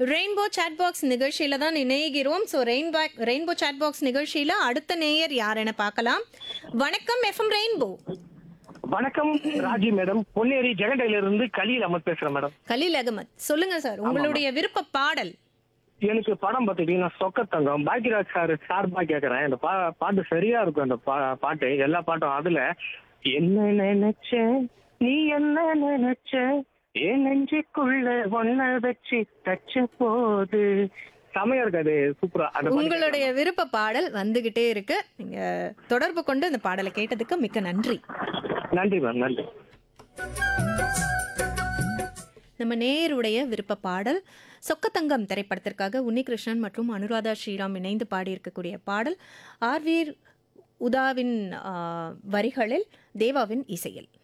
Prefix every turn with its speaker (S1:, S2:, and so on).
S1: Rainbow chat box நிகழ்ச்சியில தான் இணைகிறோம் so rainbow rainbow chat box நிகழ்ச்சியில அடுத்த நேயர் யார் என பார்க்கலாம் வணக்கம் எஃப்எம் ரெயின்போ
S2: வணக்கம் ராஜி மேடம் பொன்னேரி ஜெகண்டையில இருந்து கலியில் அமர் பேசுறேன் மேடம்
S1: கலீல் அகமத் சொல்லுங்க சார் உங்களுடைய விருப்ப பாடல்
S2: எனக்கு படம் பார்த்துட்டீங்கன்னா சொக்கத்தங்கம் பாக்கியராஜ் சார் சார்பா கேக்குறேன் இந்த பா பாட்டு சரியா இருக்கும் அந்த பா பாட்டு எல்லா பாட்டும் அதுல என்ன நினைச்ச நீ என்ன நினைச்ச என் நெஞ்சுக்குள்ள ஒன்ன வச்சு தச்ச போது செமையா இருக்காது சூப்பரா அந்த பாட்டு
S1: உங்களுடைய விருப்ப பாடல் வந்துகிட்டே இருக்கு நீங்க தொடர்பு கொண்டு இந்த பாடலை கேட்டதுக்கு மிக்க நன்றி
S2: கேட்கலாம். நன்றி மேம் நன்றி
S1: நம்ம நேருடைய விருப்ப பாடல் சொக்கத்தங்கம் திரைப்படத்திற்காக உன்னிகிருஷ்ணன் மற்றும் அனுராதா ஸ்ரீராம் இணைந்து பாடியிருக்கக்கூடிய பாடல் ஆர்வீர் உதாவின் ஆ, வரிகளில் தேவாவின் இசையில்